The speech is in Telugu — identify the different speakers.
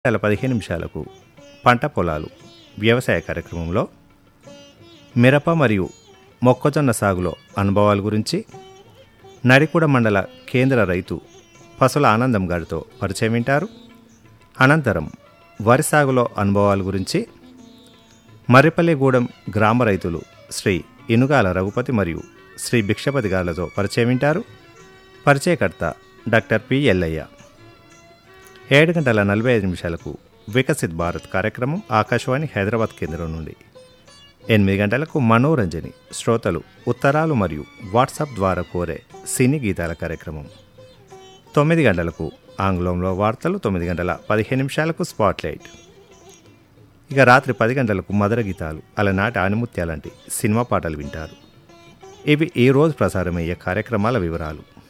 Speaker 1: గంటల పదిహేను నిమిషాలకు పంట పొలాలు వ్యవసాయ కార్యక్రమంలో మిరప మరియు మొక్కజొన్న సాగులో అనుభవాల గురించి నడికూడ మండల కేంద్ర రైతు పసుల ఆనందం గారితో పరిచయం వింటారు అనంతరం వరి సాగులో అనుభవాల గురించి మర్రిపల్లిగూడెం గ్రామ రైతులు శ్రీ ఇనుగాల రఘుపతి మరియు శ్రీ భిక్షపతి గారులతో పరిచయం వింటారు పరిచయకర్త డాక్టర్ పి ఎల్లయ్య ఏడు గంటల నలభై ఐదు నిమిషాలకు వికసిత్ భారత్ కార్యక్రమం ఆకాశవాణి హైదరాబాద్ కేంద్రం నుండి ఎనిమిది గంటలకు మనోరంజని శ్రోతలు ఉత్తరాలు మరియు వాట్సాప్ ద్వారా కోరే సినీ గీతాల కార్యక్రమం తొమ్మిది గంటలకు ఆంగ్లంలో వార్తలు తొమ్మిది గంటల పదిహేను నిమిషాలకు స్పాట్లైట్ ఇక రాత్రి పది గంటలకు మధుర గీతాలు అలనాటి ఆనిముత్యాలంటి సినిమా పాటలు వింటారు ఇవి ఈ రోజు ప్రసారమయ్యే కార్యక్రమాల వివరాలు